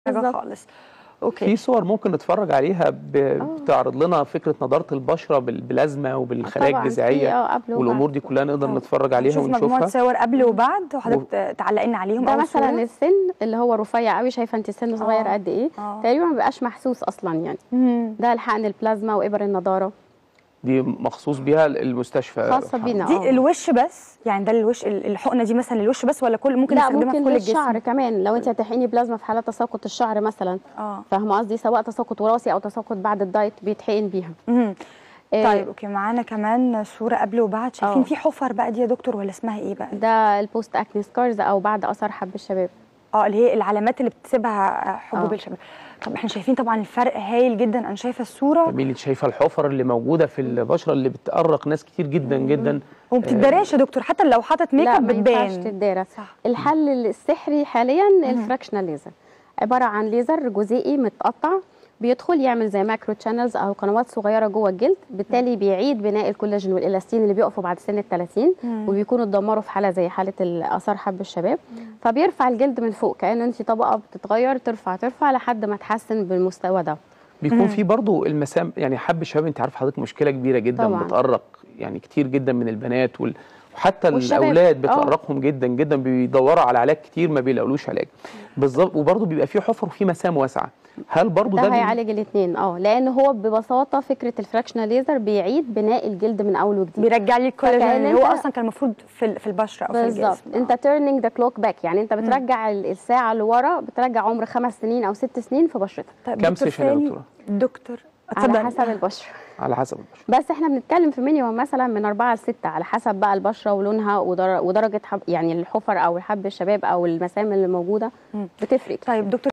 حاجه بالظبط. خالص اوكي في صور ممكن نتفرج عليها ب... آه. بتعرض لنا فكره نضاره البشره بال... بالازمه وبالخلايا طبعاً في الجذعيه اه قبل والامور وبعد. دي كلها نقدر آه. نتفرج عليها نشوف مجموعه ونشوفها صور قبل وبعد وحضرتك تعلقي لنا عليهم ده أول مثلا صورة. السن اللي هو رفيع قوي شايفه انت السن صغير آه. قد ايه آه. تقريبا ما بيبقاش محسوس اصلا يعني مم. ده الحقن البلازما وابر النضاره دي مخصوص بيها المستشفى خاصة بينا. دي آه. الوش بس يعني ده الوش ال- الحقنه دي مثلا للوش بس ولا كل ممكن لا نستخدمها في ممكن كل للشعر الجسم كمان لو انت هتحقني بلازما في حالات تساقط الشعر مثلا اه فاهمه قصدي سواء تساقط وراثي او تساقط بعد الدايت بيتحقن بيها مهم. آه، طيب اوكي معانا كمان صوره قبل وبعد شايفين آه. في حفر بقى دي يا دكتور ولا اسمها ايه بقى ده البوست اكني سكارز او بعد اثر حب الشباب اه اللي هي العلامات اللي بتسيبها حبوب آه. الشباب طب احنا شايفين طبعا الفرق هايل جدا انا شايفه الصوره جميل انت شايفه الحفر اللي موجوده في البشره اللي بتأرق ناس كتير جدا جدا وما بتتدراش يا دكتور حتى لو حاطط ميك لا اب ما ينفعش بتبان تتدارى صح الحل السحري حاليا الفراكشنال ليزر عباره عن ليزر جزيئي متقطع بيدخل يعمل زي ماكرو تشانلز او قنوات صغيره جوه الجلد بالتالي بيعيد بناء الكولاجين والالاستين اللي بيقفوا بعد سن ال 30 مم. وبيكونوا اتدمروا في حاله زي حاله اثار حب الشباب فبيرفع الجلد من فوق كانه انت طبقه بتتغير ترفع ترفع لحد ما تحسن بالمستوى ده بيكون في برضو المسام يعني حب الشباب انت عارف حضرتك مشكله كبيره جدا طبعاً. بتأرق يعني كتير جدا من البنات وال... وحتى والشباب. الاولاد آه. بتأرقهم جدا جدا بيدوروا على علاج كتير ما بيلاقولوش علاج بالظبط وبرضو بيبقى في حفر وفي مسام واسعه هل برضو ده, ده بي- هيعالج الاثنين اه لان هو ببساطه فكره الفراكشنال ليزر بيعيد بناء الجلد من اول وجديد بيرجع لي الكولاجين فكأن اللي هو انت- اصلا كان المفروض في ال- في البشره او في بالظبط الجسم انت تيرنينج ذا كلوك باك يعني انت بترجع ال- الساعه لورا بترجع عمر خمس سنين او ست سنين في بشرتك طيب كام دكتور سيشن يا سامي، دكتورة؟ دكتور على اتفضل. حسب البشره على حسب البشره بس احنا بنتكلم في مينيمم مثلا من أربعة لستة على حسب بقى البشره ولونها ودر- ودرجه حب يعني الحفر او حب الشباب او المسام اللي موجوده مم. بتفرق طيب دكتور